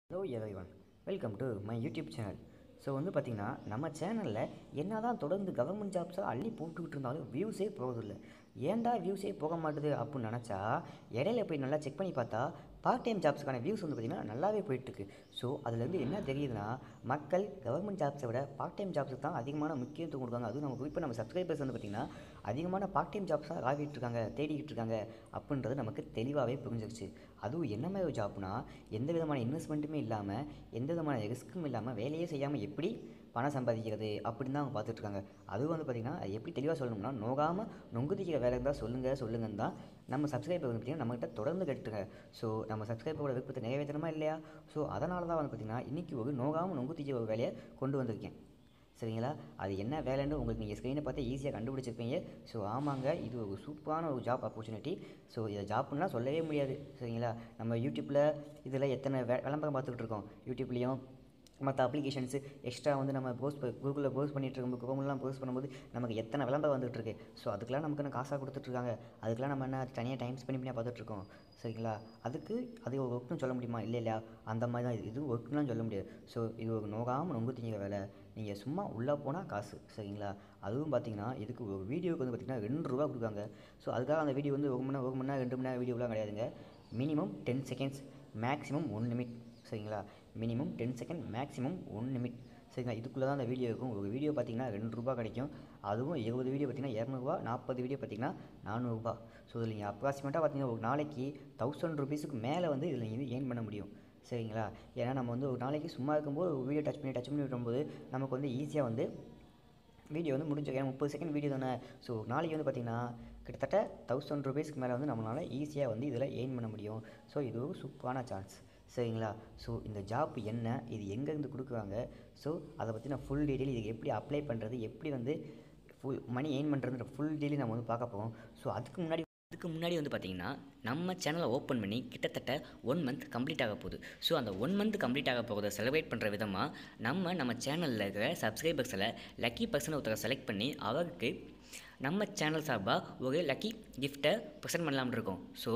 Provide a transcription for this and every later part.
hello everyone welcome to my YouTube channel so வந்து பார்த்திங்கன்னா நம்ம சேனலில் என்ன தான் தொடர்ந்து கவர்மெண்ட் ஜாப்ஸை அள்ளி போட்டுக்கிட்டு இருந்தாலும் வியூஸே போகிறதில்ல ஏன்டா வியூஸே போக மாட்டுது அப்படின்னு நினச்சா இடையில போய் நல்லா செக் பண்ணி பார்த்தா பார்ட் டைம் ஜாப்ஸுக்கான வியூஸ் வந்து பார்த்திங்கன்னா நல்லாவே போயிட்டுருக்கு ஸோ அதுலேருந்து என்ன தெரியுதுன்னா மக்கள் கவர்மெண்ட் ஜாப்ஸை விட பார்ட் டைம் ஜாப்ஸுக்கு தான் அதிகமான முக்கியத்துவம் கொடுக்காங்க அதுவும் நம்ம இப்போ நம்ம சப்ஸ்கிரைபர்ஸ் வந்து பார்த்திங்கன்னா அதிகமான பார்ட் டைம் ஜாப்ஸ் தான் ஆகிட்டு இருக்காங்க தேடிக்கிட்டு இருக்காங்க அப்படின்றது நமக்கு தெளிவாகவே புரிஞ்சிருச்சு அதுவும் என்ன மாதிரி ஒரு ஜாப்னா எந்த விதமான இன்வெஸ்ட்மெண்ட்டுமே இல்லாமல் எந்த விதமான ரிஸ்க்கும் இல்லாமல் வேலையே செய்யாமல் எப்படி பணம் சம்பாதிக்கிறது அப்படின்னு தான் அவங்க பார்த்துட்ருக்காங்க அதுவும் வந்து பார்த்திங்கன்னா அது எப்படி தெளிவாக சொல்லணும்னா நோகாமல் நொங்கு திக்கிற வேலை இருந்தால் சொல்லுங்கள் சொல்லுங்கன்னு தான் நம்ம சப்ஸ்கிரைபர் வந்து பார்த்திங்கன்னா நம்மகிட்ட தொடர்ந்து கேட்டுருங்க ஸோ நம்ம சப்ஸ்கிரைபரோட விருப்பத்தை நிறைவேற்றணுமா இல்லையா ஸோ அதனால தான் வந்து பார்த்திங்கன்னா இன்றைக்கி ஒரு நோகாமல் நொங்கு திக்கிற ஒரு வேலையை கொண்டு வந்திருக்கேன் சரிங்களா அது என்ன வேலைன்னு உங்களுக்கு நீங்கள் ஸ்க்ரீனை பார்த்து ஈஸியாக கண்டுபிடிச்சிருப்பீங்க ஸோ ஆமாங்க இது ஒரு சூப்பரான ஒரு ஜாப் ஆப்பர்ச்சுனிட்டி ஸோ இதை ஜாப்னா சொல்லவே முடியாது சரிங்களா நம்ம யூடியூப்பில் இதில் எத்தனை வே விளம்பரம் பார்த்துக்கிட்டு இருக்கோம் யூடியூப்லேயும் மற்ற அப்ளிகேஷன்ஸு எக்ஸ்ட்ரா வந்து நம்ம போஸ்ட் கூகுளில் போஸ்ட் பண்ணிட்டு இருக்கும்போது குரோம்லாம் போஸ்ட் பண்ணும்போது நமக்கு எத்தனை விளம்பரம் வந்துட்டு இருக்கு ஸோ அதுக்கெலாம் நமக்கு என்ன காசாக கொடுத்துட்ருக்காங்க அதுக்கெலாம் நம்ம என்ன தனியாக டைம் ஸ்பெண்ட் பண்ணி பார்த்துட்ருக்கோம் சரிங்களா அதுக்கு அது ஒரு ஒர்க்னு சொல்ல முடியுமா இல்லை இல்லையா அந்த மாதிரி தான் இது இது ஒர்க்னுலாம் சொல்ல முடியாது ஸோ இது ஒரு நோகாமல் நொங்கு திங்கிற வேலை நீங்கள் சும்மா உள்ளே போனால் காசு சரிங்களா அதுவும் பார்த்தீங்கன்னா இதுக்கு ஒரு வீடியோவுக்கு வந்து பார்த்திங்கன்னா ரெண்டு ரூபா கொடுக்காங்க ஸோ அதுக்காக அந்த வீடியோ வந்து ஒரு மணி நேரம் ஒரு மணி நேரம் ரெண்டு மணி நேரம் வீடியோலாம் கிடையாதுங்க minimum ten seconds maximum one limit சரிங்களா minimum ten second maximum one limit சரிங்களா இதுக்குள்ளே தான் அந்த வீடியோ இருக்கும் ஒரு வீடியோ பார்த்தீங்கன்னா ரெண்டு ரூபா கிடைக்கும் அதுவும் இருபது வீடியோ பார்த்தீங்கன்னா இரநூறுபா நாற்பது வீடியோ பார்த்தீங்கன்னா நானூறுபா ஸோ இதில் நீங்கள் அப்ராக்சிமேட்டாக பார்த்தீங்கன்னா ஒரு நாளைக்கு தௌசண்ட் ருபீஸுக்கு மேலே வந்து இதில் நீங்கள் ஏர்ன் பண்ண முடியும் சரிங்களா ஏன்னா நம்ம வந்து ஒரு நாளைக்கு சும்மா இருக்கும்போது ஒரு வீடியோ டச் பண்ணி டச் பண்ணி விடும்போது நமக்கு வந்து ஈஸியாக வந்து வீடியோ வந்து முடிஞ்ச ஏன்னா முப்பது செகண்ட் வீடியோ தானே ஸோ நாளைக்கு வந்து பார்த்திங்கன்னா கிட்டத்தட்ட தௌசண்ட் ருபீஸ்க்கு மேலே வந்து நம்மளால் ஈஸியாக வந்து இதில் எய்ன் பண்ண முடியும் ஸோ இது ஒரு சூப்பரான சான்ஸ் சரிங்களா ஸோ இந்த ஜாப் என்ன இது எங்கேருந்து கொடுக்குறாங்க ஸோ அதை பற்றி நான் ஃபுல் டீட்டெயில் இதுக்கு எப்படி அப்ளை பண்ணுறது எப்படி வந்து ஃபுல் மணி எய்ன் பண்ணுறதுன்ற ஃபுல் டீட்டெயில் நம்ம வந்து பார்க்க போகிறோம் ஸோ அதுக்கு முன்னாடி அதுக்கு முன்னாடி வந்து பார்த்தீங்கன்னா நம்ம சேனலை ஓப்பன் பண்ணி கிட்டத்தட்ட ஒன் மந்த் கம்ப்ளீட் ஆக போகுது ஸோ அந்த ஒன் மந்த் கம்ப்ளீட் ஆக போகிறத செலிப்ரேட் பண்ணுற விதமாக நம்ம நம்ம சேனலில் இருக்கிற சப்ஸ்கிரைபர்ஸில் லக்கி பர்சன் ஒருத்தரை செலக்ட் பண்ணி அவருக்கு நம்ம சேனல் சார்பாக ஒரு லக்கி கிஃப்ட்டை ப்ரெசென்ட் பண்ணலாம்னு இருக்கோம் ஸோ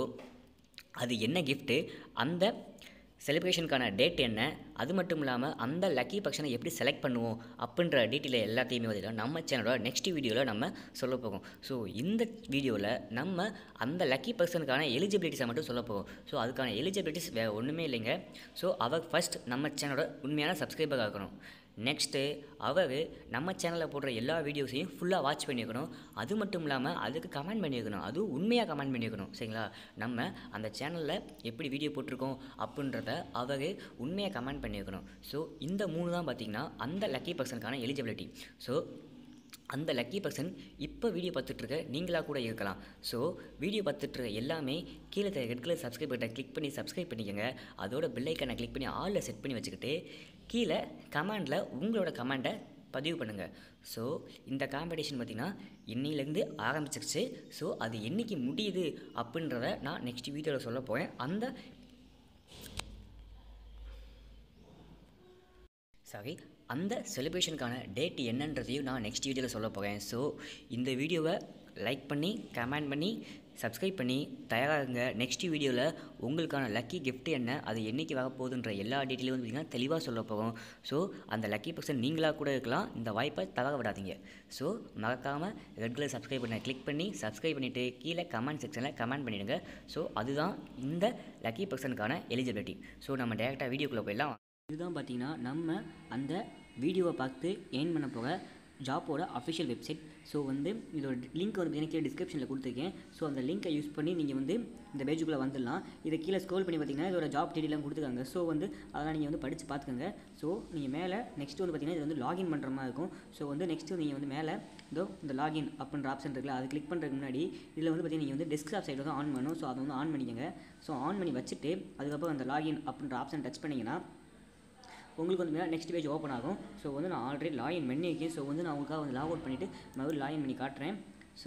அது என்ன கிஃப்ட்டு அந்த செலிப்ரேஷனுக்கான டேட் என்ன அது மட்டும் இல்லாமல் அந்த லக்கி பர்சனை எப்படி செலக்ட் பண்ணுவோம் அப்படின்ற டீட்டெயில் எல்லாத்தையுமே வந்து நம்ம சேனலோட நெக்ஸ்ட் வீடியோவில் நம்ம சொல்ல போகிறோம் ஸோ இந்த வீடியோவில் நம்ம அந்த லக்கி பர்சனுக்கான எலிஜிபிலிட்டிஸை மட்டும் சொல்ல போகிறோம் ஸோ அதுக்கான எலிஜிபிலிட்டிஸ் வேறு ஒன்றுமே இல்லைங்க ஸோ அவர் ஃபஸ்ட் நம்ம சேனலோட உண்மையான சப்ஸ்கிரைபராக இருக்கணும் நெக்ஸ்ட்டு அவர் நம்ம சேனலில் போடுற எல்லா வீடியோஸையும் ஃபுல்லாக வாட்ச் பண்ணியிருக்கணும் அது மட்டும் இல்லாமல் அதுக்கு கமெண்ட் பண்ணியிருக்கணும் அதுவும் உண்மையாக கமெண்ட் பண்ணியிருக்கணும் சரிங்களா நம்ம அந்த சேனலில் எப்படி வீடியோ போட்டிருக்கோம் அப்படின்றத அவர் உண்மையாக கமெண்ட் பண்ணியிருக்கணும் ஸோ இந்த மூணு தான் பார்த்திங்கன்னா அந்த லக்கி பர்சனுக்கான எலிஜிபிலிட்டி ஸோ அந்த லக்கி பர்சன் இப்போ வீடியோ பார்த்துட்ருக்க நீங்களாக கூட இருக்கலாம் ஸோ வீடியோ பார்த்துட்ருக்க எல்லாமே கீழே ரெட் கலர் சப்ஸ்கிரைப் பட்டனை கிளிக் பண்ணி சப்ஸ்கிரைப் பண்ணிக்கோங்க அதோட பெல்லைக்கனை கிளிக் பண்ணி ஆலில் செட் பண்ணி வச்சுக்கிட்டு கீழே கமெண்டில் உங்களோட கமெண்ட்டை பதிவு பண்ணுங்கள் ஸோ இந்த காம்படிஷன் பார்த்திங்கன்னா இன்னிலேருந்து ஆரம்பிச்சிருச்சு ஸோ அது என்றைக்கு முடியுது அப்படின்றத நான் நெக்ஸ்ட் வீடியோவில் சொல்ல போகிறேன் அந்த சாரி அந்த செலிப்ரேஷனுக்கான டேட் என்னன்றதையும் நான் நெக்ஸ்ட் வீடியோவில் சொல்ல போகிறேன் ஸோ இந்த வீடியோவை லைக் பண்ணி கமெண்ட் பண்ணி சப்ஸ்கிரைப் பண்ணி தயாராகுங்க நெக்ஸ்ட் வீடியோவில் உங்களுக்கான லக்கி gift என்ன அது என்றைக்கு வர போகுதுன்ற எல்லா டீட்டெயிலும் வந்து பார்த்திங்கன்னா தெளிவாக சொல்ல போகிறோம் ஸோ அந்த லக்கி பர்சன் நீங்களாக கூட இருக்கலாம் இந்த வாய்ப்பை தவற விடாதீங்க ஸோ மறக்காமல் ரெட் கலர் சப்ஸ்கிரைப் பண்ண கிளிக் பண்ணி சப்ஸ்கிரைப் பண்ணிவிட்டு கீழே கமெண்ட் செக்ஷனில் கமெண்ட் பண்ணிவிடுங்க ஸோ அதுதான் இந்த லக்கி பர்சனுக்கான எலிஜிபிலிட்டி ஸோ நம்ம டேரெக்டாக வீடியோக்குள்ளே போயிடலாம் இதுதான் பார்த்தீங்கன்னா நம்ம அந்த வீடியோவை பார்த்து ஏர்ன் பண்ண போகிற ஜாப்போட அஃபிஷியல் வெப்சைட் ஸோ வந்து இதோட லிங்க் வந்து எனக்கு டிஸ்கிரிப்ஷனில் கொடுத்துருக்கேன் ஸோ அந்த லிங்க்கை யூஸ் பண்ணி நீங்கள் வந்து இந்த பேஜுக்குள்ளே வந்துடலாம் இதை கீழே ஸ்க்ரோல் பண்ணி பார்த்தீங்கன்னா இதோட ஜாப் டீட்டெயிலாம் கொடுத்துருக்காங்க ஸோ வந்து அதெல்லாம் நீங்கள் வந்து படித்து பார்த்துக்கோங்க ஸோ நீங்கள் மேலே நெக்ஸ்ட் வந்து பார்த்தீங்கன்னா இது வந்து லாகின் பண்ணுற மாதிரி இருக்கும் ஸோ வந்து நெக்ஸ்ட்டு நீங்கள் வந்து மேலே இதோ இந்த லாகின் அப்படின்ற ஆப்ஷன் இருக்குல்ல அது கிளிக் பண்ணுறதுக்கு முன்னாடி இதில் வந்து பார்த்தீங்கன்னா நீங்கள் வந்து டெஸ்க்டாப் சைடு வந்து ஆன் பண்ணணும் ஸோ அதை வந்து ஆன் பண்ணிக்கோங்க ஸோ ஆன் பண்ணி வச்சுட்டு அதுக்கப்புறம் அந்த லாகின் அப்படின்ற ஆப்ஷன் டச் பண்ணிங்கன்னா உங்களுக்கு வந்து நெக்ஸ்ட் பேஜ் ஓப்பன் ஆகும் ஸோ வந்து நான் ஆல்ரெடி லாகின் பண்ணியிருக்கேன் ஸோ வந்து நான் உங்களுக்காக வந்து லாக் அவுட் பண்ணிவிட்டு மறுபடியும் லாகின் பண்ணி காட்டுறேன் ஸோ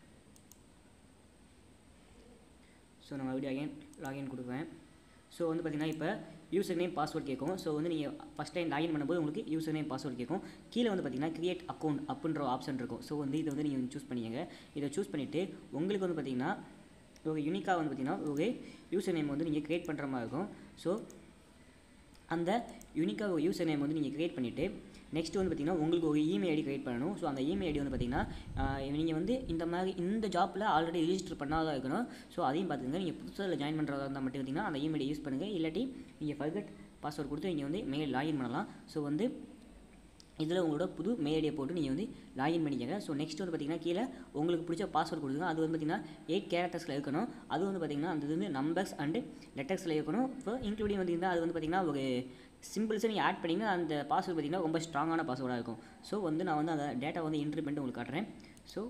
ஸோ நான் மறுபடியும் அகைன் லாகின் கொடுக்குறேன் ஸோ வந்து பார்த்தீங்கன்னா இப்போ யூசர் நேம் பாஸ்வேர்ட் கேட்கும் ஸோ வந்து நீங்கள் ஃபஸ்ட் டைம் லாகின் பண்ணும்போது உங்களுக்கு யூசர் நேம் பாஸ்வேர்ட் கேட்கும் கீழே வந்து பார்த்தீங்கன்னா கிரியேட் அக்கௌண்ட் அப்படின்ற ஆப்ஷன் இருக்கும் ஸோ வந்து இதை வந்து நீங்கள் சூஸ் பண்ணிக்கங்க இதை சூஸ் பண்ணிவிட்டு உங்களுக்கு வந்து பார்த்தீங்கன்னா ஒரு யூனிக்காக வந்து பார்த்தீங்கன்னா ஒரு யூசர் நேம் வந்து நீங்கள் க்ரியேட் பண்ணுற மாதிரி இருக்கும் ஸோ அந்த யூனிக்காக ஒரு யூசர் நேம் வந்து நீங்கள் க்ரியேட் பண்ணிவிட்டு நெக்ஸ்ட் வந்து பார்த்தீங்கன்னா உங்களுக்கு ஒரு இமெயில் ஐடி க்ரியேட் பண்ணணும் ஸோ அந்த இமெயில் ஐடி வந்து பார்த்தீங்கன்னா நீங்கள் வந்து இந்த மாதிரி இந்த ஜாப்பில் ஆல்ரெடி ரிஜிஸ்டர் பண்ணாதான் இருக்கணும் ஸோ அதையும் பார்த்துங்க நீங்கள் புதுசாக ஜாயின் பண்ணுறதா இருந்தால் மட்டும் பார்த்தீங்கன்னா அந்த இமெயில் யூஸ் பண்ணுங்கள் இல்லாட்டி நீங்கள் ஃபர்கட் பாஸ்வேர்ட் கொடுத்து நீங்கள் வந்து மெயில் லாகின் பண்ணலாம் ஸோ வந்து இதில் உங்களோட புது மெயில் ஐடியை போட்டு நீங்கள் வந்து லாகின் பண்ணிக்கங்க ஸோ நெக்ஸ்ட் வந்து பார்த்தீங்கன்னா கீழே உங்களுக்கு பிடிச்ச பாஸ்வேர்ட் கொடுங்க அது வந்து பார்த்தீங்கன்னா எயிட் கேரக்டர்ஸில் இருக்கணும் அது வந்து பார்த்தீங்கன்னா அந்த இது வந்து நம்பர்ஸ் அண்டு லெட்டர்ஸில் இருக்கணும் இப்போ இன்க்ளூடிங் வந்து இருந்தால் அது வந்து பார்த்தீங்கன்னா ஒரு சிம்பிள்ஸை நீங்கள் ஆட் பண்ணிங்கன்னா அந்த பாஸ்வேர்ட் பார்த்தீங்கன்னா ரொம்ப ஸ்ட்ராங்கான பாஸ்வேர்டாக இருக்கும் ஸோ வந்து நான் வந்து அந்த டேட்டா வந்து என்ட்ரி பண்ணிட்டு உங்களுக்கு காட்டுறேன் ஸோ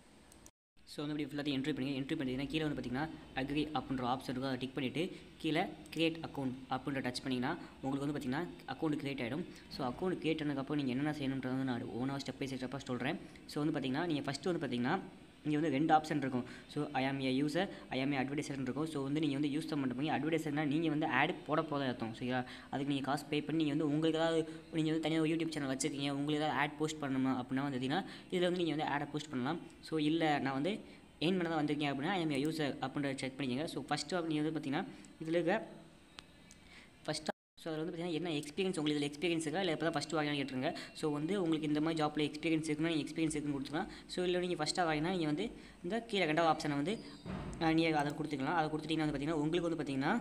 ஸோ வந்து இப்படி ஃபுல்லாத்தையும் என்ட்ரி பண்ணி என்ட்ரி பண்ணிங்கன்னா கீழே வந்து பார்த்தீங்கன்னா அக்ரி அப்படின்ற ஆப்ஷன் இருக்கும் அதை டிக் பண்ணிவிட்டு கீழே கிரியேட் அக்கௌண்ட் அப்படின்ற டச் பண்ணிங்கன்னா உங்களுக்கு வந்து பார்த்தீங்கன்னா அக்கௌண்ட் கிரியேட் ஆகிடும் ஸோ அக்கௌண்ட் கிரியேட் ஆனதுக்கப்புறம் நீங்கள் என்னென்ன செய்யணுன்றது வந்து நான் ஓனாக ஸ்டெப் பை ஸ்டெப்பாக சொல்கிறேன் ஸோ வந்து பார்த்தீங்கன்னா நீங்கள் ஃபஸ்ட்டு வந்து பார்த்தீங்கன்னா இங்கே வந்து ரெண்டு ஆப்ஷன் இருக்கும் so I am a user I am ஏ அட்வர்டைசர்னு இருக்கும் ஸோ வந்து நீங்கள் வந்து யூஸ் தான் பண்ண போய் அட்வர்டைசர்னா நீங்கள் வந்து ஆட் போட போதா அர்த்தம் சரிங்களா அதுக்கு நீங்கள் காசு பே பண்ணி நீங்கள் வந்து உங்களுக்கு ஏதாவது நீங்கள் வந்து தனியாக யூடியூப் சேனல் வச்சுருக்கீங்க உங்களுக்கு ஏதாவது ஆட் போஸ்ட் பண்ணணுமா அப்படின்னா வந்து பார்த்தீங்கன்னா இதில் வந்து நீங்கள் வந்து ஆடை போஸ்ட் பண்ணலாம் ஸோ இல்லை நான் வந்து எயின் பண்ண தான் வந்திருக்கீங்க அப்படின்னா ஐ ஆம் ஏ யூசர் அப்படின்ற செக் பண்ணிக்கங்க ஸோ ஃபஸ்ட்டு நீங்கள் வந்து பார்த்தீங்கன்னா இதில் இருக்க ஃபஸ்ட்டு ஸோ அதில் வந்து பார்த்தீங்கன்னா என்ன எக்ஸ்பீரியன்ஸ் உங்களுக்கு இதில் எக்ஸ்பீரியன்ஸ் இருக்கா இல்லை இப்போ தான் ஃபஸ்ட்டு வாங்கினா கேட்டுருங்க ஸோ வந்து உங்களுக்கு இந்த மாதிரி ஜாப்பில் எக்ஸ்பீரியன்ஸ் இருக்குன்னா நீங்கள் எக்ஸ்பீரியன்ஸ் இருக்குன்னு கொடுத்துக்கலாம் ஸோ இல்லை நீங்கள் ஃபஸ்ட்டாக வாங்கினா நீங்கள் வந்து இந்த கீழே ரெண்டாவது ஆப்ஷனை வந்து நீங்கள் அதை கொடுத்துக்கலாம் அதை கொடுத்துட்டிங்கன்னா வந்து பார்த்தீங்கன்னா உங்களுக்கு வந்து பார்த்தீங்கன்னா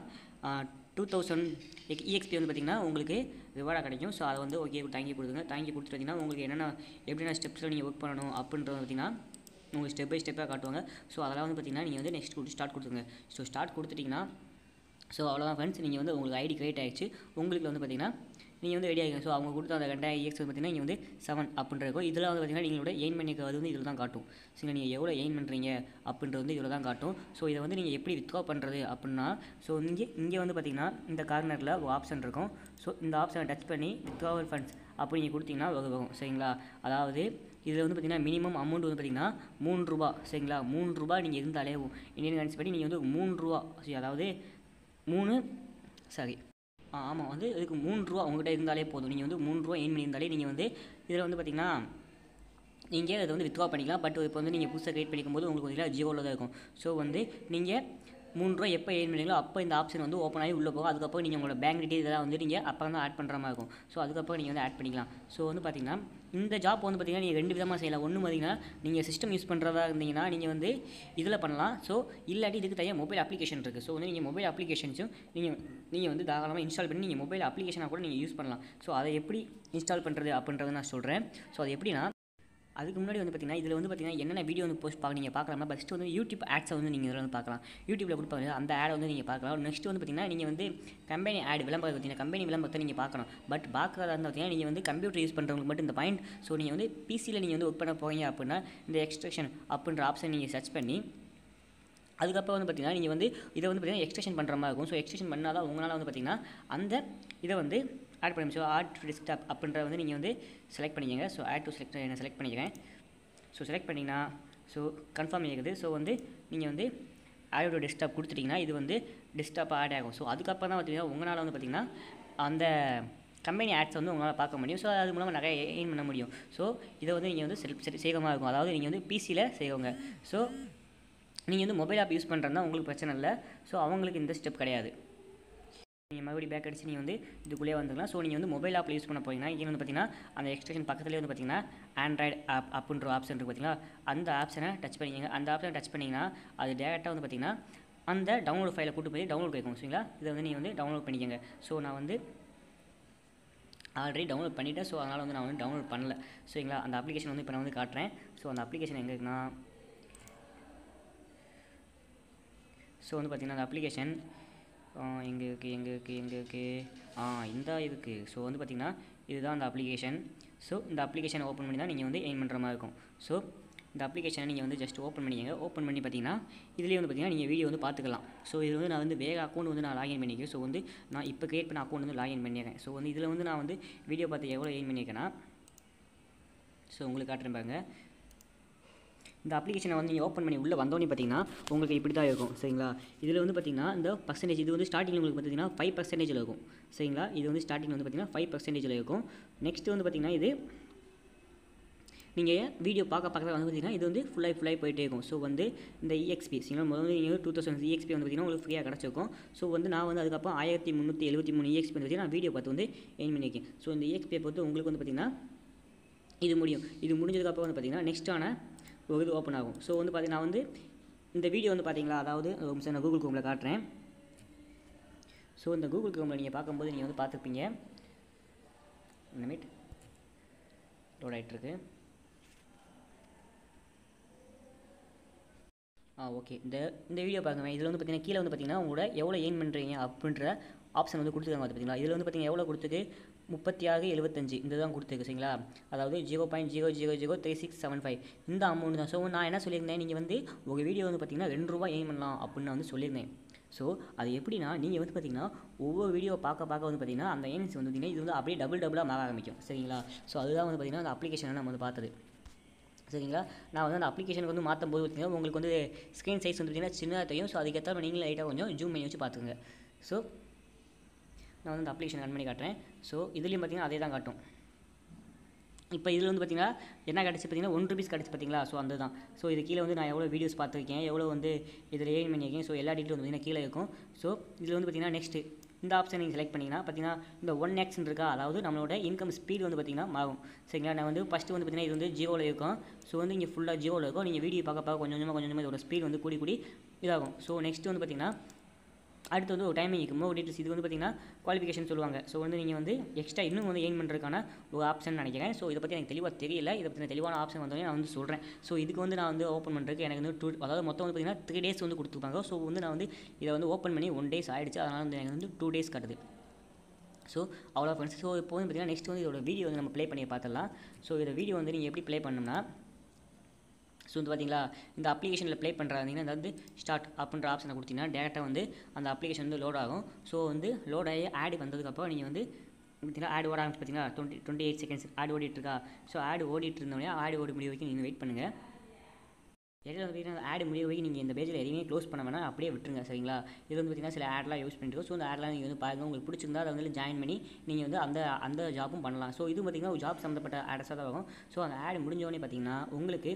டூ தௌசண்ட் இஎக்ஸ்பி வந்து பார்த்தீங்கன்னா உங்களுக்கு ரிவார்டாக கிடைக்கும் ஸோ அதை வந்து ஓகே தேங்க்யூ கொடுத்துங்க தேங்க்யூ கொடுத்துட்டு பார்த்தீங்கன்னா உங்களுக்கு என்னென்ன எப்படின்னா ஸ்டெப்ஸில் நீங்கள் ஒர்க் பண்ணணும் அப்படின்றது பார்த்தீங்கன்னா உங்களுக்கு ஸ்டெப் பை ஸ்டெப்பாக காட்டுவாங்க ஸோ அதெல்லாம் வந்து பார்த்தீங்கன்னா நீங்கள் வந்து நெக்ஸ்ட் கொடுத்து ஸ்டார்ட் கொடுத்துங்க ஸோ ஸ்டார்ட் கொடுத்துட்டிங்கன்னா ஸோ அவ்வளோதான் ஃப்ரெண்ட்ஸ் நீங்கள் வந்து உங்களுக்கு ஐடி கிரியேட் ஆகிடுச்சு உங்களுக்கு வந்து பார்த்தீங்கன்னா நீங்கள் வந்து ரெடி ஆகிங்க ஸோ அவங்க கொடுத்த அந்த ரெண்டாயிரம் இஎக்ஸ் வந்து பார்த்தீங்கன்னா இங்கே வந்து செவன் அப்படின்ற இருக்கும் இதில் வந்து பார்த்தீங்கன்னா நீங்களோட எயின் பண்ணிக்க அது வந்து இதில் தான் காட்டும் சரிங்களா நீங்கள் எவ்வளோ எயின் பண்ணுறீங்க அப்படின்றது வந்து இதில் தான் காட்டும் ஸோ இதை வந்து நீங்கள் எப்படி வித்ட்ரா பண்ணுறது அப்படின்னா ஸோ இங்கே இங்கே வந்து பார்த்தீங்கன்னா இந்த கார்னரில் ஒரு ஆப்ஷன் இருக்கும் ஸோ இந்த ஆப்ஷனை டச் பண்ணி வித்ட்ராவல் ஃபண்ட்ஸ் அப்படி நீங்கள் கொடுத்தீங்கன்னா வரும் வரும் சரிங்களா அதாவது இதில் வந்து பார்த்தீங்கன்னா மினிமம் அமௌண்ட் வந்து பார்த்தீங்கன்னா மூணு ரூபா சரிங்களா மூணு ரூபா நீங்கள் இருந்தாலே இந்தியன் கரன்சி படி நீங்கள் வந்து மூணு ரூபா சரி அதாவது மூணு சாரி ஆ ஆமாம் வந்து இதுக்கு மூணு ரூபா உங்கள்கிட்ட இருந்தாலே போதும் நீங்கள் வந்து மூணு ரூபா எயின் பண்ணியிருந்தாலே நீங்கள் வந்து இதில் வந்து பார்த்தீங்கன்னா நீங்கள் அதை வந்து வித்வா பண்ணிக்கலாம் பட் இப்போ வந்து நீங்கள் புதுசாக கிரியேட் பண்ணிக்கும் போது உங்களுக்கு பார்த்தீங்கன்னா ஜியோவில் தான் இருக்கும் ஸோ வந்து நீங்கள் மூணு ரூபா எப்போ ஏன் பண்ணீங்களோ அப்போ இந்த ஆப்ஷன் வந்து ஓப்பன் ஆகி உள்ளே போகும் அதுக்கப்புறம் நீங்கள் உங்களோட பேங்க் டீட்டெயில் இதெல்லாம் வந்து நீங்கள் அப்போ தான் ஆட் பண்ணுற மாதிரி இருக்கும் ஸோ அதுக்கப்புறம் நீங்கள் வந்து ஆட் பண்ணிக்கலாம் ஸோ வந்து பார்த்தீங்கன்னா இந்த ஜாப் வந்து பார்த்தீங்கன்னா நீங்கள் ரெண்டு விதமாக செய்யலாம் ஒன்று பார்த்தீங்கன்னா நீங்கள் சிஸ்டம் யூஸ் பண்ணுறதா இருந்தீங்கன்னா நீங்கள் வந்து இதில் பண்ணலாம் ஸோ இல்லாட்டி இதுக்கு தனியாக மொபைல் அப்ளிகேஷன் இருக்குது ஸோ வந்து நீங்கள் மொபைல் அப்ளிகேஷன்ஸும் நீங்கள் நீங்கள் வந்து தாராளமாக இன்ஸ்டால் பண்ணி நீங்கள் மொபைல் அப்ளிகேஷனாக கூட நீங்கள் யூஸ் பண்ணலாம் ஸோ அதை எப்படி இன்ஸ்டால் பண்ணுறது அப்படின்றத நான் சொல்கிறேன் ஸோ அது எப்படின்னா அதுக்கு முன்னாடி வந்து பார்த்தீங்கன்னா இதில் வந்து பார்த்தீங்கன்னா என்னென்ன வீடியோ வந்து போஸ்ட் பார்க்க நீங்கள் பார்க்கலாமா ஃபஸ்ட்டு வந்து யூடியூப் ஆட்ஸை வந்து நீங்கள் இதில் வந்து பார்க்கலாம் யூடியூப்பில் கொடுப்பாங்க அந்த ஆடை வந்து நீங்கள் பார்க்கலாம் நெக்ஸ்ட் வந்து பார்த்தீங்கன்னா நீங்கள் வந்து கம்பெனி ஆட் விளம்பரம் பார்த்தீங்கன்னா கம்பெனி விளம்பரத்தை நீங்கள் பார்க்கணும் பட் பார்க்குறதா இருந்தால் பார்த்தீங்கன்னா நீங்கள் வந்து கம்ப்யூட்டர் யூஸ் பண்ணுறவங்களுக்கு மட்டும் இந்த பாயிண்ட் ஸோ நீங்கள் வந்து பிசியில் நீங்கள் வந்து ஒர்க் பண்ண போகிறீங்க அப்படின்னா இந்த எக்ஸ்ட்ரக்ஷன் அப்படின்ற ஆப்ஷன் நீங்கள் சர்ச் பண்ணி அதுக்கப்புறம் வந்து பார்த்தீங்கன்னா நீங்கள் வந்து இதை வந்து பார்த்தீங்கன்னா எக்ஸ்டென்ஷன் பண்ணுற மாதிரி இருக்கும் ஸோ எக்ஸ்டென்ஷன் பண்ணால் தான் உங்களால் வந்து பார்த்தீங்கன்னா அந்த இதை வந்து ஆட் பண்ணி ஸோ ஆட் டு டெஸ்க்டாப் அப்படின்ற வந்து நீங்கள் வந்து செலக்ட் பண்ணிக்கங்க ஸோ ஆட் டு செலக்ட் என்ன செலக்ட் பண்ணிக்கிறேன் ஸோ செலக்ட் பண்ணிங்கன்னா ஸோ கன்ஃபார்ம் ஆகிக்குது ஸோ வந்து நீங்கள் வந்து ஆட் டு டெஸ்க்டாப் கொடுத்துட்டிங்கன்னா இது வந்து டெஸ்க்டாப் ஆட் ஆகும் ஸோ அதுக்கப்புறம் தான் பார்த்தீங்கன்னா உங்களால் வந்து பார்த்தீங்கன்னா அந்த கம்பெனி ஆட்ஸ் வந்து உங்களால் பார்க்க முடியும் ஸோ அது மூலமாக நிறைய எயின் பண்ண முடியும் ஸோ இதை வந்து நீங்கள் வந்து செல் சேகமாக இருக்கும் அதாவது நீங்கள் வந்து பிசியில் செய்வங்க ஸோ நீங்கள் வந்து மொபைல் ஆப் யூஸ் பண்ணுறதா உங்களுக்கு பிரச்சனை இல்லை ஸோ அவங்களுக்கு இந்த ஸ்டெப் கிடையாது நீங்கள் மறுபடியும் பேக் அடிச்சு நீங்கள் வந்து இதுக்குள்ளே வந்துக்கலாம் ஸோ நீங்கள் வந்து மொபைல் ஆப்பில் யூஸ் பண்ண போறீங்கன்னா இங்கே வந்து பார்த்தீங்கன்னா அந்த எக்ஸ்டென்ஷன் பக்கத்துலேயே வந்து பார்த்தீங்கன்னா ஆண்ட்ராய்டு ஆப் அப்படின்ற ஆப்ஷன் இருக்குது பார்த்தீங்களா அந்த ஆப்ஷனை டச் பண்ணிக்கங்க அந்த ஆப்ஷனை டச் பண்ணிங்கன்னா அது டேரெக்டாக வந்து பார்த்தீங்கன்னா அந்த டவுன்லோட் ஃபைலை கூட்டு போய் டவுன்லோட் கேட்கும் சரிங்களா இதை வந்து நீங்கள் வந்து டவுன்லோட் பண்ணிக்கங்க ஸோ நான் வந்து ஆல்ரெடி டவுன்லோட் பண்ணிவிட்டேன் ஸோ அதனால் வந்து நான் வந்து டவுன்லோட் பண்ணல சரிங்களா அந்த அப்ளிகேஷன் வந்து இப்போ நான் வந்து காட்டுறேன் ஸோ அந்த அப்ளிகேஷன் எங்கே இருக்குன்னா ஸோ வந்து பார்த்தீங்கன்னா அந்த அப்ளிகேஷன் எங்கே இருக்குது எங்கே இருக்குது எங்கே இருக்குது ஆ இந்த இதுக்கு ஸோ வந்து பார்த்தீங்கன்னா இதுதான் அந்த அப்ளிகேஷன் ஸோ இந்த அப்ளிகேஷனை ஓப்பன் பண்ணி தான் நீங்கள் வந்து எயின் பண்ணுற மாதிரி இருக்கும் ஸோ இந்த அப்ளிகேஷனை நீங்கள் வந்து ஜஸ்ட் ஓப்பன் பண்ணிக்கங்க ஓப்பன் பண்ணி பார்த்தீங்கன்னா இதுலேயே வந்து பார்த்தீங்கன்னா நீங்கள் வீடியோ வந்து பார்த்துக்கலாம் ஸோ இது வந்து நான் வந்து வேக அக்கௌண்ட் வந்து நான் லாகின் பண்ணிக்கிறேன் ஸோ வந்து நான் இப்போ கிரியேட் பண்ண அக்கௌண்ட் வந்து லாகின் பண்ணியிருக்கேன் ஸோ வந்து இதில் வந்து நான் வந்து வீடியோ பார்த்து எவ்வளோ எயின் பண்ணியிருக்கேன்னா ஸோ உங்களுக்கு காட்டுறேன் பாருங்க இந்த அப்ளிகேஷனை வந்து நீங்கள் ஓப்பன் பண்ணி உள்ளே வந்தோடனே பார்த்தீங்கன்னா உங்களுக்கு இப்படி தான் இருக்கும் சரிங்களா இதில் வந்து பார்த்தீங்கன்னா இந்த பர்சன்டேஜ் இது வந்து ஸ்டார்டிங் உங்களுக்கு பார்த்தீங்கன்னா ஃபைவ் பர்சன்டேஜில் இருக்கும் சரிங்களா இது வந்து ஸ்டார்டிங் வந்து பார்த்தீங்கன்னா ஃபைவ் பர்சன்டேஜில் இருக்கும் நெக்ஸ்ட் வந்து பார்த்தீங்கன்னா இது நீங்கள் வீடியோ பார்க்க பார்க்க வந்து பார்த்தீங்கன்னா இது வந்து ஃபுல்லாக ஃபுல்லாக போயிட்டே இருக்கும் ஸோ வந்து இந்த இஎக்ஸ்பி சரிங்களா முதல்ல நீங்கள் டூ தௌசண்ட் இஎக்ஸ்பி வந்து பார்த்தீங்கன்னா உங்களுக்கு ஃப்ரீயாக கிடச்சிருக்கும் ஸோ வந்து நான் வந்து அதுக்கப்புறம் ஆயிரத்தி முந்நூற்றி எழுபத்தி மூணு இஎக்ஸ்பி வந்து பார்த்தீங்கன்னா நான் வீடியோ பார்த்து வந்து எயின் பண்ணியிருக்கேன் ஸோ இந்த இஎக்ஸ்பியை பொறுத்து உங்களுக்கு வந்து பார்த்தீங்கன்னா இது முடியும் இது முடிஞ்சதுக்கப்புறம் வந்து பார்த்தீங்கன்னா நெக்ஸ்ட்டான ஒரு இது ஓப்பன் ஆகும் ஸோ வந்து பார்த்தீங்கன்னா நான் வந்து இந்த வீடியோ வந்து பார்த்தீங்களா அதாவது ஒரு நிமிஷம் நான் கூகுள் குரோமில் காட்டுறேன் ஸோ இந்த கூகுள் குரோமில் நீங்கள் பார்க்கும்போது நீங்கள் வந்து பார்த்துருப்பீங்க இந்த மீட் லோட் ஆகிட்டுருக்கு ஆ ஓகே இந்த இந்த வீடியோ பாருங்க இதில் வந்து பார்த்தீங்கன்னா கீழே வந்து பார்த்தீங்கன்னா உங்களோட எவ்வளோ ஏர்ன் பண்ணுறீங்க அப்படின்ற ஆப்ஷன் வந்து கொடுத்துருக்காங்க பார்த்தீங்களா இதில் வந்து பார்த்தீங்கன்னா எவ்வளோ கொடுத்துருக்கு முப்பத்தி ஆறு எழுபத்தஞ்சு இந்த தான் கொடுத்துருக்கு சரிங்களா அதாவது zero point zero zero zero three six seven five இந்த அமௌண்ட் தான் ஸோ நான் என்ன சொல்லியிருந்தேன் நீங்கள் வந்து ஒரு வீடியோ வந்து பார்த்தீங்கன்னா ரெண்டு ரூபா ஏர்ன் பண்ணலாம் அப்படின்னு நான் வந்து சொல்லியிருந்தேன் ஸோ அது எப்படின்னா நீங்கள் வந்து பார்த்தீங்கன்னா ஒவ்வொரு வீடியோ பார்க்க பார்க்க வந்து பார்த்தீங்கன்னா அந்த ஏர்னிங்ஸ் வந்து பார்த்தீங்கன்னா இது வந்து அப்படியே டபுள் டபுளாக மாற ஆரம்பிக்கும் சரிங்களா ஸோ அதுதான் வந்து பார்த்தீங்கன்னா அந்த அப்ளிகேஷனை நம்ம வந்து பார்த்தது சரிங்களா நான் வந்து அந்த அப்ளிகேஷனுக்கு வந்து மாற்றும் போது பார்த்தீங்கன்னா உங்களுக்கு வந்து ஸ்க்ரீன் சைஸ் வந்து பார்த்தீங்கன்னா சின்னதாக தெரியும் ஸோ அதுக்கேற்ற நீங்களும் லைட்டாக கொஞ்சம் ஜூம் பண்ணி வச்சு பார்த்துங்க ஸோ நான் வந்து அந்த அப்ளிகேஷன் ரன் பண்ணி காட்டுறேன் ஸோ இதுலேயும் பார்த்தீங்கன்னா அதே தான் காட்டும் இப்போ இதில் வந்து பார்த்தீங்கன்னா என்ன கிடச்சி பார்த்தீங்கன்னா ஒன் ருபீஸ் கிடச்சி பார்த்தீங்களா ஸோ அந்த தான் ஸோ இது கீழே வந்து நான் எவ்வளோ வீடியோஸ் பார்த்துருக்கேன் எவ்வளோ வந்து இதில் ஏர்ன் பண்ணியிருக்கேன் ஸோ எல்லா டீட்டெயில் வந்து பார்த்தீங்கன்னா கீழே இருக்கும் ஸோ இதில் வந்து பார்த்தீங்கன்னா நெக்ஸ்ட்டு இந்த ஆப்ஷன் நீங்கள் செலக்ட் பண்ணிங்கன்னா பார்த்தீங்கன்னா இந்த ஒன் எக்ஸ் இருக்கா அதாவது நம்மளோட இன்கம் ஸ்பீடு வந்து பார்த்தீங்கன்னா மாறும் சரிங்களா நான் வந்து ஃபஸ்ட்டு வந்து பார்த்தீங்கன்னா இது வந்து ஜியோவில் இருக்கும் ஸோ வந்து இங்கே ஃபுல்லாக ஜியோவில் இருக்கும் நீங்கள் வீடியோ பார்க்க பார்க்க கொஞ்சம் கொஞ்சமாக கொஞ்சம் கொஞ்சமாக இதோட ஸ்பீடு வந்து கூடி கூடி இதாகும் ஸோ நெக்ஸ்ட் வந்து பார்த்தீங்கன்னா அடுத்து வந்து ஒரு டைமிங் இருக்கும் மோ டீட்டெயில்ஸ் இது வந்து பார்த்தீங்கன்னா குவாலிஃபிகேஷன் சொல்லுவாங்க ஸோ வந்து நீங்கள் வந்து எக்ஸ்ட்ரா இன்னும் வந்து எயின் பண்ணுறதுக்கான ஒரு ஆப்ஷன் நினைக்கிறேன் ஸோ இதை பற்றி எனக்கு தெளிவாக தெரியல இதை பற்றி தெளிவான ஆப்ஷன் வந்தோடனே நான் வந்து சொல்கிறேன் ஸோ இதுக்கு வந்து நான் வந்து ஓப்பன் பண்ணுறதுக்கு எனக்கு வந்து டூ அதாவது மொத்தம் வந்து பார்த்தீங்கன்னா த்ரீ டேஸ் வந்து கொடுத்துருப்பாங்க ஸோ வந்து நான் வந்து இதை வந்து ஓப்பன் பண்ணி ஒன் டேஸ் ஆகிடுச்சு அதனால் வந்து எனக்கு வந்து டூ டேஸ் கட்டுது ஸோ அவ்வளோ ஃப்ரெண்ட்ஸ் ஸோ இப்போ வந்து பார்த்தீங்கன்னா நெக்ஸ்ட் வந்து இதோட வீடியோ வந்து நம்ம ப்ளே பண்ணி பார்த்துடலாம் ஸோ இதோட வீடியோ வந்து நீங்கள் எப்படி ப்ளே பண்ணணும்னா ஸோ வந்து பார்த்தீங்களா இந்த அப்ளிகேஷனில் ப்ளே பண்ணுறாங்கன்னா இந்த வந்து ஸ்டார்ட் அப்படின்ற ஆப்ஷனை கொடுத்தீங்கன்னா டேரெக்டாக வந்து அந்த அப்ளிகேஷன் வந்து லோட் ஆகும் ஸோ வந்து லோட் ஆகி ஆட் வந்ததுக்கப்புறம் நீங்கள் வந்து பார்த்தீங்கன்னா ஆட் ஓட ஆரம்பிச்சு பார்த்தீங்கன்னா twenty twenty eight seconds ad ஓடிட்டு இருக்கா ஸோ ஆட் ஓடிட்டு இருந்தோடனே ஆட் ஓடி முடிய வரைக்கும் நீங்கள் வெயிட் பண்ணுங்கள் இடையில வந்து பார்த்தீங்கன்னா ஆட் முடிய வரைக்கும் நீங்கள் இந்த பேஜில் எதையுமே க்ளோஸ் பண்ண வேணாம் அப்படியே விட்டுருங்க சரிங்களா இது வந்து பார்த்தீங்கன்னா சில ஆட்லாம் யூஸ் பண்ணிட்டு ஸோ அந்த ஆட்லாம் நீங்கள் வந்து பாருங்கள் உங்களுக்கு பிடிச்சிருந்தா அதை வந்து ஜாயின் பண்ணி நீங்கள் வந்து அந்த அந்த ஜாப்பும் பண்ணலாம் ஸோ இது பார்த்தீங்கன்னா ஒரு ஜாப் சம்மந்தப்பட்ட ஆட்ஸாக தான் வரும் ஸோ அந்த ஆட் முடிஞ்சோடனே பார்த்தீங்கன்னா உங்களுக்கு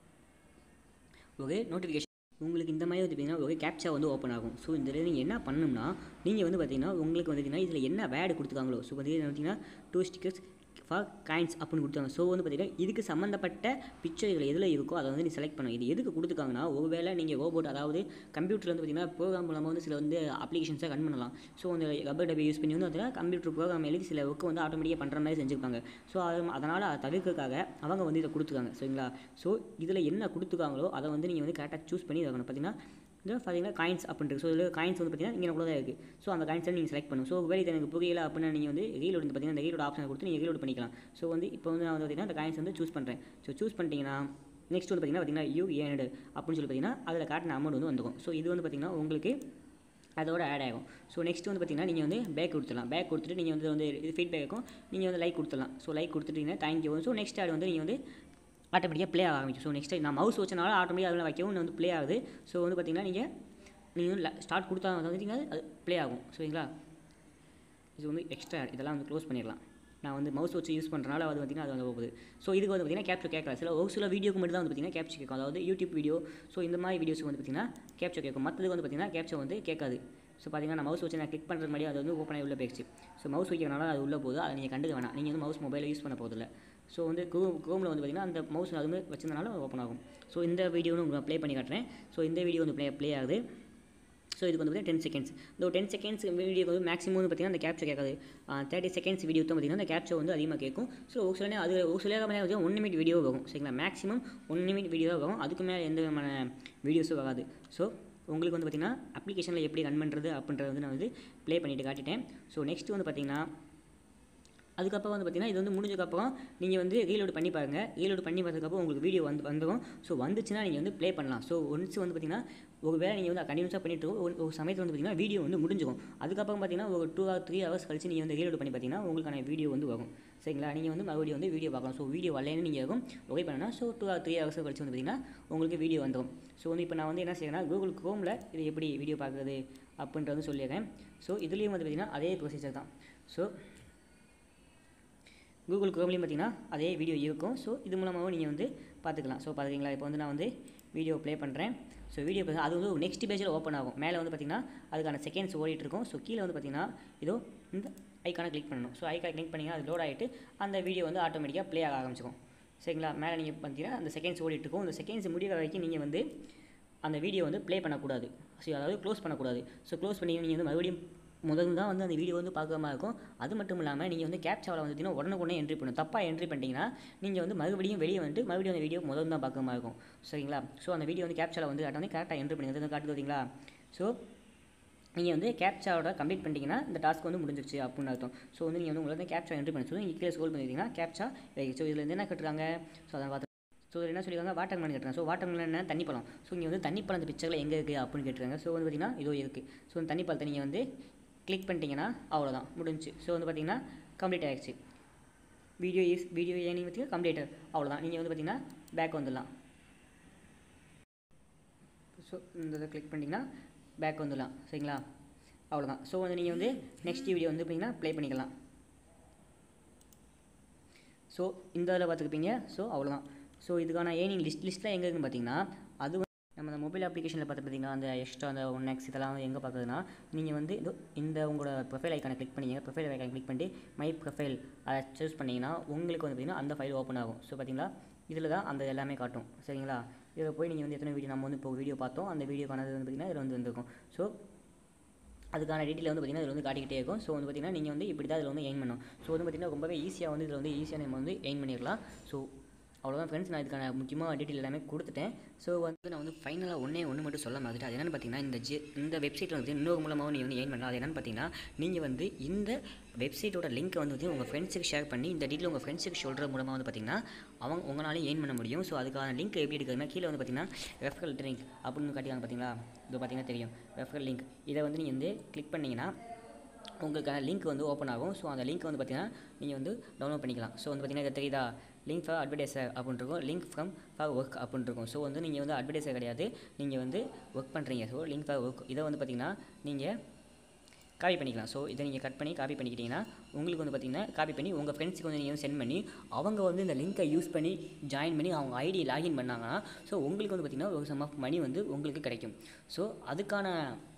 ஒரு நோட்டிஃபிகேஷன் உங்களுக்கு இந்த மாதிரி வந்து பார்த்தீங்கன்னா ஒரு கேப்ச்சா வந்து ஓப்பன் ஆகும் ஸோ இந்த நீங்கள் என்ன பண்ணணும்னா நீங்கள் வந்து பார்த்தீங்கன்னா உங்களுக்கு வந்து பார்த்தீங்கன்னா இதில் என்ன வேர்டு கொடுத்துருக்காங்களோ ஸோ பார்த்தீங்கன்னா டூ ஸ்டிக்கர்ஸ் ஃபார் காயின்ஸ் அப்படின்னு கொடுத்தாங்க ஸோ வந்து பார்த்தீங்கன்னா இதுக்கு சம்மந்தப்பட்ட பிக்சர் இதில் எதில் இருக்கோ அதை வந்து நீ செலக்ட் பண்ணுங்க இது எதுக்கு கொடுத்துருக்காங்கன்னா ஒருவேளை நீங்கள் ரோபோட் அதாவது கம்ப்யூட்டரில் வந்து பார்த்தீங்கன்னா ப்ரோக்ராம் மூலமாக வந்து சில வந்து அப்ளிகேஷன்ஸை ரன் பண்ணலாம் ஸோ அந்த ரப்பர் டபை யூஸ் பண்ணி வந்து அதில் கம்ப்யூட்டர் ப்ரோக்ராம் எழுதி சில ஒர்க்கு வந்து ஆட்டோமேட்டிக்காக பண்ணுற மாதிரி செஞ்சுருப்பாங்க ஸோ அது அதனால் அதை தவிர்க்கிறதுக்காக அவங்க வந்து இதை கொடுத்துருக்காங்க சரிங்களா ஸோ இதில் என்ன கொடுத்துருக்காங்களோ அதை வந்து நீங்கள் வந்து கரெக்டாக சூஸ் பண்ணி இருக்கணும் பார்த்தீங்கன்னா இது பார்த்தீங்கன்னா காயின்ஸ் அப்படின்ட்டு ஸோ இதில் காயின்ஸ் வந்து பார்த்தீங்கன்னா இங்கே கூட தான் இருக்குது ஸோ அந்த காயின்ஸை நீங்கள் செலக்ட் பண்ணும் ஸோ வேறு இது எனக்கு புரியல அப்படின்னா நீங்கள் வந்து ரீலோட் வந்து பார்த்தீங்கன்னா இந்த ரீலோட் ஆப்ஷனை கொடுத்து நீங்கள் ரீலோட் பண்ணிக்கலாம் ஸோ வந்து இப்போ வந்து நான் வந்து பார்த்தீங்கன்னா அந்த காயின்ஸ் வந்து சூஸ் பண்ணுறேன் ஸோ சூஸ் பண்ணிட்டீங்கன்னா நெக்ஸ்ட் வந்து பார்த்தீங்கன்னா பார்த்தீங்கன்னா யூ ஏனடு அப்படின்னு சொல்லி பார்த்தீங்கன்னா அதில் காட்டின அமௌண்ட் வந்து வந்துடும் ஸோ இது வந்து பார்த்தீங்கன்னா உங்களுக்கு அதோட ஆட் ஆகும் ஸோ நெக்ஸ்ட் வந்து பார்த்தீங்கன்னா நீங்கள் வந்து பேக் கொடுத்துடலாம் பேக் கொடுத்துட்டு நீங்கள் வந்து வந்து இது ஃபீட்பேக் இருக்கும் நீங்கள் வந்து லைக் கொடுத்துடலாம் ஸோ லைக் கொடுத்துட்டீங்கன்னா தேங்க்யூ ஸோ நெக்ஸ்ட் ஆட் வந்து நீங்கள் வந்து ஆட்டோமேட்டிக்காக ப்ளே ஆக ஆரம்பிக்கும் ஸோ நெக்ஸ்ட் நான் மவுஸ் வச்சனால ஆட்டோமேட்டிக்காக அதில் வைக்கவும் வந்து ப்ளே ஆகுது ஸோ வந்து பார்த்தீங்கன்னா நீங்கள் நீங்கள் வந்து ஸ்டார்ட் கொடுத்தா வந்துட்டீங்கன்னா அது ப்ளே ஆகும் சரிங்களா இது வந்து எக்ஸ்ட்ரா இதெல்லாம் வந்து க்ளோஸ் பண்ணிடலாம் நான் வந்து மவுஸ் வச்சு யூஸ் பண்ணுறனால அது பார்த்திங்கன்னா அது வந்து போகுது ஸோ இதுக்கு வந்து பார்த்திங்கன்னா கேப்ச்சர் கேட்கல சில ஒரு சில வீடியோக்கு மட்டும் தான் வந்து பார்த்திங்கன்னா கேப்ச்சர் கேட்கும் அதாவது யூடியூப் வீடியோ ஸோ இந்த மாதிரி வீடியோஸுக்கு வந்து பார்த்திங்கன்னா கேப்ச்சர் கேட்கும் மற்றதுக்கு வந்து பார்த்திங்கன்னா கேப்ச்சர் வந்து கேட்காது ஸோ பார்த்தீங்கன்னா நான் மவுஸ் வச்சு நான் கிளிக் பண்ணுறது மாதிரி அது வந்து ஓப்பன் ஆகி உள்ளே போயிடுச்சு ஸோ மவுஸ் வைக்கிறனால அது உள்ளே போகுது அதை நீங்கள் கண்டுக்க வேணாம் நீங்கள் வந்து மவுஸ் மொபைலில் யூஸ் பண்ண போதில்லை ஸோ வந்து குரோம் குரோமில் வந்து பார்த்திங்கன்னா அந்த மவுஸ் அதுவுமே வச்சிருந்தனால ஓப்பன் ஆகும் ஸோ இந்த வீடியோவும் உங்களுக்கு ப்ளே பண்ணி காட்டுறேன் ஸோ இந்த வீடியோ வந்து ப்ளே ப்ளே ஆகுது ஸோ இதுக்கு வந்து பார்த்தீங்கன்னா டென் செகண்ட்ஸ் இந்த டென் செகண்ட்ஸ் வீடியோக்கு வந்து மேக்ஸிமம் வந்து பார்த்தீங்கன்னா அந்த கேப்ச்சர் கேட்காது தேர்ட்டி செகண்ட்ஸ் வீடியோ தான் பார்த்தீங்கன்னா அந்த கேப்ச்சர் வந்து அதிகமாக கேட்கும் ஸோ ஒரு சில நேரம் அது ஒரு சில நேரம் பார்த்தீங்கன்னா ஒன் நிமிட் வீடியோ வரும் சரிங்களா மேக்ஸிமம் ஒன் நிமிட் வீடியோ தான் வரும் அதுக்கு மேலே எந்த விதமான வீடியோஸும் வராது ஸோ உங்களுக்கு வந்து பார்த்திங்கன்னா அப்ளிகேஷனில் எப்படி ரன் பண்ணுறது அப்படின்றத வந்து நான் வந்து ப்ளே பண்ணிவிட்டு காட்டிட்டேன் ஸோ நெக்ஸ்ட் வந்து பார்த்திங்கன்னா அதுக்கப்புறம் வந்து பார்த்திங்கன்னா இது வந்து முடிஞ்சதுக்கப்புறம் நீங்கள் வந்து ரீலோட் பண்ணி பாருங்கள் ரீலோட் பண்ணி பார்த்ததுக்கப்புறம் உங்களுக்கு வீடியோ வந்து வந்துடும் ஸோ வந்துச்சுன்னா நீங்கள் வந்து ப்ளே பண்ணலாம் ஸோ ஒன்ஸ் வந்து பார்த்திங்கன்னா ஒரு வேலை நீங்கள் வந்து கண்டினியூஸாக பண்ணிட்டு ஒரு ஒரு சமயத்தில் வந்து பார்த்திங்கன்னா வீடியோ வந்து முடிஞ்சிடும் அதுக்கப்புறம் பார்த்திங்கன்னா ஒரு டூ ஆர் த்ரீ ஹவர்ஸ் கழிச்சு நீங்கள் வந்து ரீலோட் பண்ணி பார்த்தீங்கன்னா உங்களுக்கான வீடியோ வந்து வரும் சரிங்களா நீங்கள் வந்து மறுபடியும் வந்து வீடியோ பார்க்கலாம் ஸோ வீடியோ வரலன்னு நீங்கள் இருக்கும் ஒரே பண்ணனா so two or three hours கழிச்சு வந்து பார்த்திங்கன்னா உங்களுக்கு வீடியோ வந்துடும் ஸோ வந்து இப்போ நான் வந்து என்ன செய்யறேன்னா கூகுள் க்ரோமில் இது எப்படி வீடியோ பார்க்குறது அப்படின்றது சொல்லிடுறேன் ஸோ இதுலேயும் வந்து பார்த்திங்கன்னா அதே ப்ரொசீஜர் தான் ஸோ கூகுள் குரோம்லேயும் பார்த்தீங்கன்னா அதே வீடியோ இருக்கும் ஸோ இது மூலமாகவும் நீங்கள் வந்து பார்த்துக்கலாம் ஸோ பார்த்துக்கிங்களா இப்போ வந்து நான் வந்து வீடியோ ப்ளே பண்ணுறேன் ஸோ வீடியோ அது வந்து நெக்ஸ்ட் பேஜில் ஓப்பன் ஆகும் மேலே வந்து பார்த்திங்கன்னா அதுக்கான செகண்ட்ஸ் ஓடிட்டு இருக்கும் ஸோ கீழே வந்து பார்த்திங்கன்னா இதோ இந்த ஐக்கானை கிளிக் பண்ணணும் ஸோ ஐக்கானை கிளிக் பண்ணிங்கன்னா அது லோட் ஆகிட்டு அந்த வீடியோ வந்து ஆட்டோமேட்டிக்காக ப்ளே ஆக ஆரம்பிச்சிக்கும் சரிங்களா மேலே நீங்கள் பார்த்தீங்கன்னா அந்த செகண்ட்ஸ் ஓடிட்டு இருக்கும் அந்த செகண்ட்ஸ் முடிகிற வரைக்கும் நீங்கள் வந்து அந்த வீடியோ வந்து ப்ளே பண்ணக்கூடாது ஸோ அதாவது க்ளோஸ் பண்ணக்கூடாது ஸோ க்ளோஸ் பண்ணி நீங்கள் வந்து மறுபடியும் முதல்ல தான் வந்து அந்த வீடியோ வந்து பார்க்குற மாதிரி இருக்கும் அது மட்டும் இல்லாமல் நீங்கள் வந்து கேப்சாவில் வந்து பார்த்தீங்கன்னா உடனுக்குடனே என்ட்ரி பண்ணணும் தப்பாக என்ட்ரி பண்ணிட்டீங்கன்னா நீங்கள் வந்து மறுபடியும் வெளியே வந்துட்டு மறுபடியும் அந்த வீடியோ முதல்ல தான் பார்க்குற மாதிரி இருக்கும் சரிங்களா ஸோ அந்த வீடியோ வந்து கேப்சாவில் வந்து கரெக்டாக கரெக்டாக என்ட்ரி பண்ணி வந்து காட்டுது பார்த்தீங்களா ஸோ நீங்கள் வந்து கேப்சாவோட கம்ப்ளீட் பண்ணிட்டீங்கன்னா இந்த டாஸ்க் வந்து முடிஞ்சிருச்சு அப்படின்னு அர்த்தம் ஸோ வந்து நீங்கள் வந்து உங்களுக்கு வந்து கேப்சா என்ட்ரி பண்ணி ஸோ நீங்கள் கீழே ஸ்கோல் பண்ணிட்டீங்கன்னா கேப்சா ஸோ இதில் இருந்து என்ன கட்டுறாங்க ஸோ அதை பார்த்து ஸோ இதில் என்ன சொல்லியிருக்காங்க வாட்டர் மேன் கட்டுறாங்க ஸோ வாட்டர் மேன் என்ன தண்ணி பழம் ஸோ இங்கே வந்து தண்ணி பழம் அந்த பிக்சரில் எங்கே இருக்குது அப்படின்னு கேட்டுருக்காங்க ஸோ வந்து பார்த்தீங்கன்னா இதோ இருக்குது ஸோ இந்த தண்ணி பழத்தை நீங்கள் வந்து கிளிக் பண்ணிட்டீங்கன்னா அவ்வளோதான் முடிஞ்சு ஸோ வந்து பார்த்தீங்கன்னா கம்ப்ளீட் ஆகிடுச்சு வீடியோ இஸ் வீடியோ ஏனிங் பார்த்தீங்கன்னா கம்ப்ளீட்டட் அவ்வளோதான் நீங்கள் வந்து பார்த்தீங்கன்னா பேக் வந்துடலாம் ஸோ இந்த இதை கிளிக் பண்ணிங்கன்னா பேக் வந்துடலாம் சரிங்களா அவ்வளோதான் ஸோ வந்து நீங்கள் வந்து நெக்ஸ்ட் வீடியோ வந்து பார்த்தீங்கன்னா ப்ளே பண்ணிக்கலாம் ஸோ இந்த இதில் பார்த்துக்கிப்பீங்க ஸோ அவ்வளோதான் ஸோ இதுக்கான ஏர்னிங் லிஸ்ட் லிஸ்ட்டில் எங்கே இருக்குன்னு பார்த்தீங்கன்னா அது வந்து நம்ம அந்த மொபைல் அப்ளிகேஷனில் பார்த்து பார்த்தீங்கன்னா அந்த எக்ஸ்ட்ரா அந்த ஒன் எக்ஸ் இதெல்லாம் வந்து எங்கே பார்க்குறதுனா நீங்கள் வந்து இதோ இந்த உங்களோட ப்ரொஃபைல் ஐக்கானை கிளிக் பண்ணிங்க ப்ரொஃபைல் ஐக்கானை கிளிக் பண்ணி மை ப்ரொஃபைல் அதை சூஸ் பண்ணிங்கன்னா உங்களுக்கு வந்து பார்த்தீங்கன்னா அந்த ஃபைல் ஓப்பன் ஆகும் ஸோ பார்த்தீங்களா இதில் தான் அந்த எல்லாமே காட்டும் சரிங்களா இதில் போய் நீங்கள் வந்து எத்தனை வீடியோ நம்ம வந்து இப்போ வீடியோ பார்த்தோம் அந்த வீடியோக்கானது வந்து பார்த்தீங்கன்னா இதில் வந்து வந்திருக்கும் ஸோ அதுக்கான டீட்டெயில் வந்து பார்த்திங்கன்னா இதில் வந்து காட்டிக்கிட்டே இருக்கும் ஸோ வந்து பார்த்திங்கன்னா நீங்கள் வந்து இப்படி தான் இதில் வந்து எயின் பண்ணணும் ஸோ வந்து பார்த்திங்கன்னா ரொம்பவே ஈஸியாக வந்து இதில் வந்து ஈஸியாக நம்ம வந்து எயின் பண்ணிடலாம் ஸோ அவ்வளோதான் ஃப்ரெண்ட்ஸ் நான் இதுக்கான முக்கியமாக டீட்டெயில் எல்லாமே கொடுத்துட்டேன் ஸோ வந்து நான் வந்து ஃபைனலாக ஒன்றே ஒன்று மட்டும் சொல்ல மாதிரி அது என்னென்னு பார்த்தீங்கன்னா இந்த ஜி இந்த வெப்சைட்டில் வந்து இன்னொரு மூலமாக நீங்கள் வந்து ஏன் பண்ணலாம் அது என்னென்னு பார்த்தீங்கன்னா நீங்கள் வந்து இந்த வெப்சைட்டோட லிங்க்கை வந்து வந்து உங்கள் ஃப்ரெண்ட்ஸுக்கு ஷேர் பண்ணி இந்த டீட்டெயில் உங்கள் ஃப்ரெண்ட்ஸுக்கு சொல்கிற மூலமாக வந்து பார்த்தீங்கன்னா அவங்க உங்களாலையும் ஏன் பண்ண முடியும் ஸோ அதுக்கான லிங்க் எப்படி எடுக்கிறதுனா கீழே வந்து பார்த்தீங்கன்னா ரெஃபரல் லிங்க் அப்படின்னு காட்டிக்காங்க பார்த்தீங்களா இது பார்த்தீங்கன்னா தெரியும் ரெஃபரல் லிங்க் இதை வந்து நீங்கள் வந்து கிளிக் பண்ணிங்கன்னா உங்களுக்கான லிங்க் வந்து ஓப்பன் ஆகும் ஸோ அந்த லிங்க் வந்து பார்த்தீங்கன்னா நீங்கள் வந்து டவுன்லோட் பண்ணிக்கலாம் ஸோ வந்து பார்த்தீங்கன்னா இது தெரியுதா லிங்க் ஃபார் அட்வர்டைசர் அப்படின்னு இருக்கும் லிங்க் ஃப்ரம் ஃபார் ஒர்க் அப்படின்னு இருக்கும் ஸோ வந்து நீங்கள் வந்து அட்வர்டைசர் கிடையாது நீங்கள் வந்து ஒர்க் பண்ணுறீங்க ஸோ லிங்க் ஃபார் ஒர்க் இதை வந்து பார்த்தீங்கன்னா நீங்கள் காப்பி பண்ணிக்கலாம் ஸோ இதை நீங்கள் கட் பண்ணி காப்பி பண்ணிக்கிட்டீங்கன்னா உங்களுக்கு வந்து பார்த்தீங்கன்னா காப்பி பண்ணி உங்கள் ஃப்ரெண்ட்ஸுக்கு வந்து நீங்கள் சென்ட் பண்ணி அவங்க வந்து இந்த லிங்க்கை யூஸ் பண்ணி ஜாயின் பண்ணி அவங்க ஐடி லாகின் பண்ணாங்கன்னா ஸோ உங்களுக்கு வந்து பார்த்தீங்கன்னா ஒரு சம் ஆஃப் மணி வந்து உங்களுக்கு கிடைக்கும் ஸோ அதுக்கான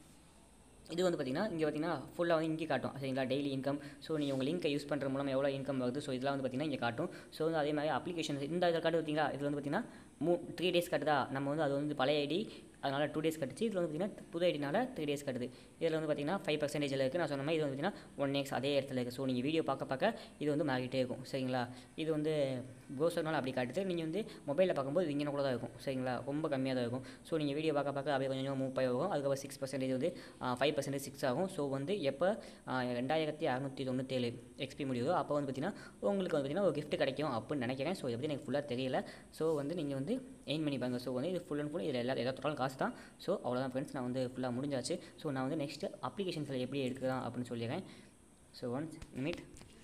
இது வந்து பார்த்திங்கன்னா இங்கே பார்த்தீங்கன்னா ஃபுல்லாக வந்து இங்கே காட்டும் சரிங்களா டெய்லி இன்கம் ஸோ நீங்கள் உங்கள் லிங்கை யூஸ் பண்ணுற மூலம் எவ்வளோ இன்கம் வருது ஸோ இதெல்லாம் வந்து பார்த்திங்கன்னா இங்கே காட்டும் ஸோ வந்து அதே மாதிரி அப்ளிகேஷன் இந்த இதில் காட்டு பார்த்தீங்களா இதில் வந்து பார்த்திங்கன்னா மூ த்ரீ டேஸ் கட்டுதா நம்ம வந்து அது வந்து பழைய ஐடி அதனால் டூ டேஸ் கட்டுச்சு இதில் வந்து பார்த்திங்கன்னா புது ஐடினால த்ரீ டேஸ் கட்டுது இதில் வந்து பார்த்திங்கன்னா ஃபைவ் பர்சன்டேஜில் இருக்குது நான் சொன்ன மாதிரி இது வந்து பார்த்திங்கன்னா ஒன் எக்ஸ் அதே இடத்துல இருக்குது ஸோ நீங்கள் வீடியோ பார்க்க பார்க்க இது வந்து மாறிக்கிட்டே இருக்கும் சரிங்களா இது வந்து ப்ரௌசர்னால அப்படி காட்டுது நீங்கள் வந்து மொபைலில் பார்க்கும்போது இது இங்கே கூட தான் இருக்கும் சரிங்களா ரொம்ப கம்மியாக தான் இருக்கும் ஸோ நீங்கள் வீடியோ பார்க்க பார்க்க அப்படியே கொஞ்சம் கொஞ்சம் மூவ் பண்ணி வரும் அதுக்கப்புறம் சிக்ஸ் பர்சன்டேஜ் வந்து ஃபைவ் பர்சன்டேஜ் சிக்ஸ் ஆகும் ஸோ வந்து எப்போ ரெண்டாயிரத்தி அறநூற்றி தொண்ணூற்றேழு எக்ஸ்பி முடியுதோ அப்போ வந்து பார்த்திங்கன்னா உங்களுக்கு வந்து பார்த்திங்கன்னா ஒரு gift கிடைக்கும் அப்படின்னு நினைக்கிறேன் ஸோ இதை பற்றி எனக்கு ஃபுல்லாக தெரியல ஸோ வந்து நீங்கள் வந்து எயின் பண்ணி பாருங்க ஸோ வந்து இது ஃபுல் அண்ட் ஃபுல் இதில் எல்லா எதாவது தொட்டாலும் காசு தான் ஸோ அவ்வளோதான் ஃப்ரெண்ட்ஸ் நான் வந்து ஃபுல்லாக முடிஞ்சாச்சு ஸோ நான் வந்து நெக்ஸ்ட்டு அப்ளிகேஷன்ஸில் எப்படி எடுக்கலாம் அப்படின்னு சொல்லிடுறேன் ஸோ ஒன்ஸ் நிமிட்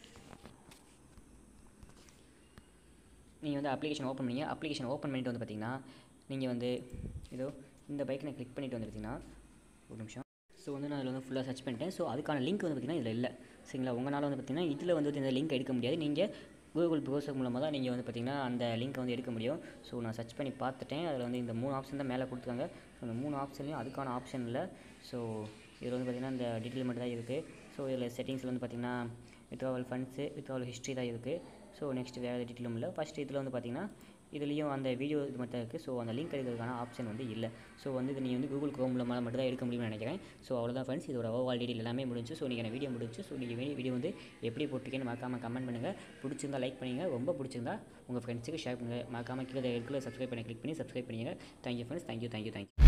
நீங்கள் வந்து அப்ளிகேஷன் ஓப்பன் பண்ணீங்க அப்ளிகேஷன் ஓப்பன் பண்ணிட்டு வந்து பார்த்தீங்கன்னா நீங்கள் வந்து இதோ இந்த பைக்கை நான் கிளிக் பண்ணிட்டு வந்து பார்த்தீங்கன்னா ஒரு நிமிஷம் ஸோ வந்து நான் அதில் வந்து ஃபுல்லாக சர்ச் பண்ணிட்டேன் ஸோ அதுக்கான லிங்க் வந்து பார்த்தீங்கன்னா இதில் இல்லை சரிங்களா உங்களால் வந்து பார்த்தீங்கன்னா இதில் வந்து இந்த லிங்க் எடுக்க முடியாது நீங்கள் கூகுள் ப்ரௌசர் மூலமாக தான் நீங்கள் வந்து பார்த்தீங்கன்னா அந்த லிங்க்கை வந்து எடுக்க முடியும் ஸோ நான் சர்ச் பண்ணி பார்த்துட்டேன் அதில் வந்து இந்த மூணு ஆப்ஷன் தான் மேலே கொடுத்துருக்காங்க ஸோ அந்த மூணு ஆப்ஷன்லையும் அதுக்கான ஆப்ஷன் இல்லை ஸோ இதில் வந்து பார்த்திங்கன்னா இந்த டீட்டெயில் மட்டும் தான் இருக்குது ஸோ இதில் செட்டிங்ஸில் வந்து பார்த்திங்கன்னா வித்ராவல் ஃபண்ட்ஸு வித்ராவல் ஹிஸ்ட்ரி தான் இருக்குது ஸோ நெக்ஸ்ட் வேறு டீட்டெயிலும் இல்லை ஃபஸ்ட் இதில் வந்து பார்த்திங்கன்னா இதுலேயும் அந்த வீடியோ இது மட்டும் இருக்குது ஸோ அந்த லிங்க் எடுக்கிறதுக்கான ஆப்ஷன் வந்து இல்லை ஸோ வந்து இது நீங்கள் வந்து கூகுள் குரோம் மூலமாக மட்டும் தான் எடுக்க முடியும்னு நினைக்கிறேன் ஸோ அவ்வளோதான் ஃப்ரெண்ட்ஸ் இதோட ஓவரால் டீட்டெயில் எல்லாமே முடிஞ்சு ஸோ நீங்கள் வீடியோ முடிஞ்சு ஸோ நீங்கள் வீடியோ வந்து எப்படி போட்டிருக்கேன்னு மறக்காமல் கமெண்ட் பண்ணுங்கள் பிடிச்சிருந்தா லைக் பண்ணுங்கள் ரொம்ப பிடிச்சிருந்தா உங்கள் ஃப்ரெண்ட்ஸுக்கு ஷேர் பண்ணுங்கள் மறக்காமல் கீழே ரெகுலர் சப்ஸ்கிரைப் பண்ணி கிளிக் பண்ணி சப்ஸ்கிரைப் பண்ணுங்கள் thank you friends thank you thank you thank you